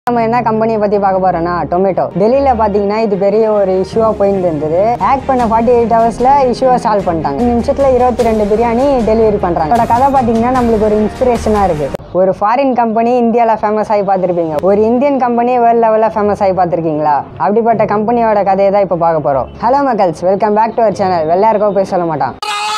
நம்ம என்ன கம்பெனியை பத்தி பார்க்க போறோம்னா டொமேட்டோ டெல்லியில பாத்தீங்கன்னா இது பெரிய ஒரு இஷ்யூவா போயிட்டு இருந்தது ஹேக் பண்ண ஃபார்ட்டி எயிட் ஹவர்ஸ்ல இஷ்யூவை சால்வ் பண்ணிட்டாங்க இந்த நிமிஷத்துல இருபத்தி ரெண்டு பிரியாணி டெலிவரி பண்றாங்க அதோட கதை பாத்தீங்கன்னா நம்மளுக்கு ஒரு இன்ஸ்பிரேஷனா இருக்கு ஒரு ஃபாரின் கம்பெனி இந்தியாவில் ஃபேமஸ் ஆகி பார்த்துருப்பீங்க ஒரு இந்தியன் கம்பெனி வேர்ல்ட் லெவலில் ஃபேமஸ் ஆகி பார்த்துருக்கீங்களா அப்படிப்பட்ட கம்பெனியோட கதையை தான் இப்போ பார்க்க போகிறோம் ஹலோ மக்கள்ஸ் welcome back to our channel வெள்ளையாருக்கோ போய் சொல்ல மாட்டான்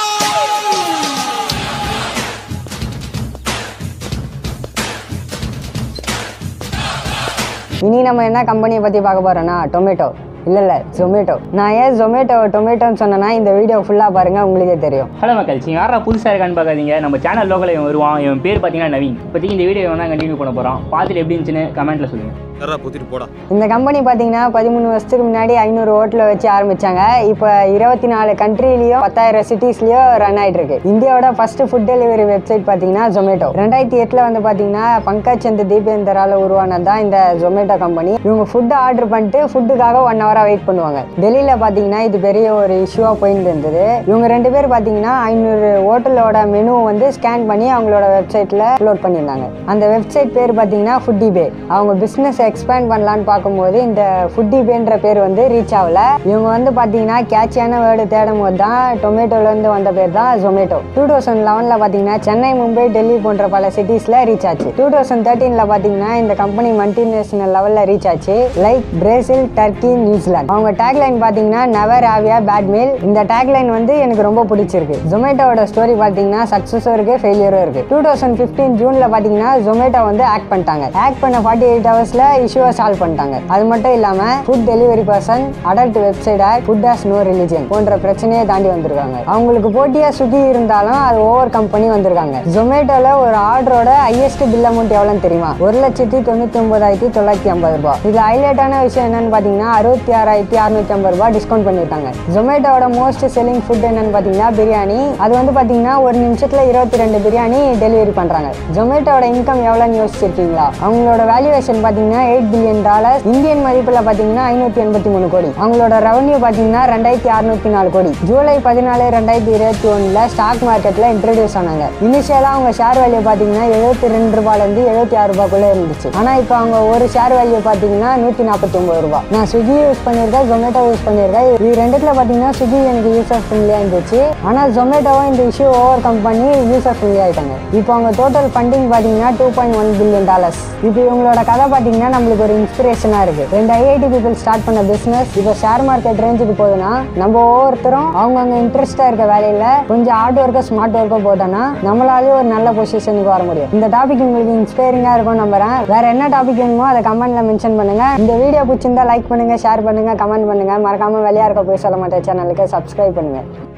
இனி நம்ம என்ன கம்பெனியை பற்றி பார்க்க போகிறோன்னா டொமேட்டோ இல்லை இல்லை ஜொமேட்டோ நான் ஏன் ஜொமேட்டோ டொமேட்டோன்னு சொன்னேன்னா இந்த வீடியோ ஃபுல்லாக பாருங்கள் உங்களுக்கே தெரியும் ஹலோ மக்கள் நீ யாரா புதுசாக இருக்கான்னு பார்க்காதீங்க நம்ம சேனல் லோக்கல் இவன் வருவான் இவன் பேர் பார்த்தீங்கன்னா நவீன் இப்போதைக்கு இந்த வீடியோ வேணா கண்டினியூ பண்ண போகிறோம் பார்த்துட்டு எப்படி இருந்துச்சுன்னு கமெண்ட்டில் சொல்லுங்கள் தர்றா பொத்திட்டு போடா இந்த கம்பெனி பார்த்தீங்கன்னா பதிமூணு வருஷத்துக்கு முன்னாடி ஐநூறு ஹோட்டலை வச்சு ஆரம்பிச்சாங்க இப்போ இருபத்தி நாலு கண்ட்ரிலையும் பத்தாயிரம் சிட்டிஸ்லயும் ரன் ஆயிட்டு இருக்கு இந்தியாவோட ஃபர்ஸ்ட் ஃபுட் டெலிவரி வெப்சைட் பார்த்தீங்கன்னா ஜொமேட்டோ ரெண்டாயிரத்தி எட்டில் வந்து பார்த்தீங்கன்னா பங்கஜ் சந்த் தீபேந்தரால உருவானது தான் இந்த ஜொமேட்டோ கம்பெனி இவங்க ஃபுட்டு ஆர்டர் பண்ணிட்டு ஃபுட்டுக்காக ஒன் ஹவராக வெயிட் பண்ணுவாங்க டெல்லியில் பார்த்தீங்கன்னா இது பெரிய ஒரு இஷ்யூவாக போயிட்டு இருந்தது இவங்க ரெண்டு பேர் பார்த்தீங்கன்னா ஐநூறு ஹோட்டலோட மெனு வந்து ஸ்கேன் பண்ணி அவங்களோட வெப்சைட்டில் அப்லோட் பண்ணியிருந்தாங்க அந்த வெப்சைட் பேர் பார்த்தீங்கன்னா ஃபுட்டி பே அவங்க பிஸ்னஸ் எக்ஸ்பேண்ட் பண்ணலான்னு பார்க்கும்போது இந்த ஃபுட்டி பேன்ற பேர் வந்து ரீச் ஆகல இவங்க வந்து பார்த்தீங்கன்னா கேட்சியான வேர்டு தேடும் போது தான் டொமேட்டோலேருந்து வந்த பேர் தான் ஜொமேட்டோ டூ தௌசண்ட் லெவனில் பார்த்தீங்கன்னா சென்னை மும்பை டெல்லி போன்ற பல சிட்டிஸில் ரீச் ஆச்சு டூ தௌசண்ட் தேர்ட்டீனில் பார்த்தீங்கன்னா இந்த கம்பெனி மல்டிநேஷனல் லெவலில் ரீச் ஆச்சு லைக் பிரேசில் டர்க்கி நியூசிலாந்து அவங்க டேக்லைன் பார்த்தீங்கன்னா நெவர் ஆவியா பேட் மீல் இந்த டேக்லைன் வந்து எனக்கு ரொம்ப பிடிச்சிருக்கு ஜொமேட்டோட ஸ்டோரி பார்த்தீங்கன்னா சக்ஸஸும் இருக்கு ஃபெயிலியரும் இருக்கு டூ தௌசண்ட் ஃபிஃப்டீன் ஜூனில் பார்த்தீங்கன்னா ஜொமேட்டோ வந்து ஆக்ட் பண்ணிட்டாங்க ஆக்ட் பண்ண ஃபார்ட்டி எயிட் ஹவர்ஸில் இஷ்யூவை சால்வ் பண்ணிட்டாங்க அது மட்டும் இல்லாமல் food delivery person adult website ஆக் ஃபுட் ஹாஸ் நோ ரிலிஜன் போன்ற பிரச்சனையை தாண்டி வந்திருக்காங்க அவங்களுக்கு போட்டியா சுகி இருந்தாலும் அது ஓவர் கம்பெனி வந்திருக்காங்க ஜொமேட்டோல ஒரு ஆர்டரோட ஹையஸ்ட் பில் அமௌண்ட் எவ்வளோன்னு தெரியுமா ஒரு லட்சத்தி தொண்ணூத்தி ஒன்பதாயிரத்தி தொள்ளாயிரத்தி ஐம்பது ரூபாய் இது ஹைலைட்டான விஷயம் என்னன்னு பார்த்தீங்கன்னா அறுபத்தி ஆறாயிரத்தி அறுநூத்தி ஐம்பது ரூபாய் டிஸ்கவுண்ட் பண்ணியிருக்காங்க ஜொமேட்டோட மோஸ்ட் செல்லிங் ஃபுட் என்னன்னு பார்த்தீங்கன்னா பிரியாணி அது வந்து பார்த்தீங்கன்னா ஒரு நிமிஷத்துல இருபத்தி ரெண்டு பிரியாணி டெலிவரி பண்றாங்க ஜொமேட்டோட இன்கம் எவ்வளோன்னு யோசிச்சிருக்கீங்களா அவங்களோட வேல்யூவேஷன் பார்த்தீங்கன்னா எயிட் பில்லியன் டாலர் இந்தியன் மதிப்பில் பார்த்தீங்கன்னா ஐநூற்றி எண்பத்தி மூணு கோடி அவங்களோட ரெவன்யூ பார்த்தீங்கன்னா ரெண்டாயிரத்தி அறுநூத்தி நாலு கோடி ஜூலை பதினாலு ரெண்டாயிரத்தி இருபத்தி ஒன்றில் ஸ்டாக் மார்க்கெட்டில் இன்ட்ரடியூஸ் ஆனாங்க இனிஷியலாக அவங்க ஷேர் வேல்யூ பார்த்தீங்கன்னா எழுபத்தி ரெண்டு ரூபாயிலேருந்து எழுபத்தி ஆறு ரூபாய்க்குள்ளே இருந்துச்சு ஆனால் இப்போ அவங்க ஒரு ஷேர் வேல்யூ பார்த்தீங்கன்னா நூற்றி நாற்பத்தி ஒம்பது ரூபாய் நான் ஸ்விக்கி யூஸ் பண்ணியிருக்கேன் ஜொமேட்டோ யூஸ் பண்ணியிருக்கேன் இது ரெண்டுத்துல பார்த்தீங்கன்னா ஸ்விக்கி எனக்கு யூசர் ஃப்ரெண்ட்லியாக இருந்துச்சு ஆனால் ஜொமேட்டோவும் இந்த இஷ்யூ ஓவர் கம் பண்ணி யூசர் ஃப்ரெண்ட்லி ஆயிட்டாங்க இப்போ அவங்க டோட்டல் ஃபண்டிங் பார்த்தீங்கன்னா two point one billion dollars இப்போ இவங்களோட கதை பார்த்தீங்கன்னா நம்மளுக்கு ஒரு இன்ஸ்பிரேஷனாக இருக்கு ரெண்டு ஐஐடி பீப்புள் ஸ்டார்ட் பண்ண பிஸ்னஸ் இப்போ ஷேர் மார்க்கெட் ரேஞ்சுக்கு போகுதுன்னா நம்ம ஒவ்வொருத்தரும் அவங்கவுங்க இன்ட்ரெஸ்டாக இருக்க வேலையில் கொஞ்சம் ஹார்ட் ஒர்க்கோ ஸ்மார்ட் ஒர்க்கோ போட்டோன்னா நம்மளாலேயே ஒரு நல்ல பொசிஷனுக்கு வர முடியும் இந்த டாபிக் உங்களுக்கு இன்ஸ்பைரிங்காக இருக்கும் நம்புறேன் வேற என்ன டாபிக் வேணுமோ அதை கமெண்ட்ல மென்ஷன் பண்ணுங்க இந்த வீடியோ பிடிச்சிருந்தா லைக் பண்ணுங்க ஷேர் பண்ணுங்க கமெண்ட் பண்ணுங்க மறக்காம வெளியா இருக்க போய் சொல்ல மாட்டேன் சேனலுக்கு சப்ஸ்கிரைப் பண்ணுங்க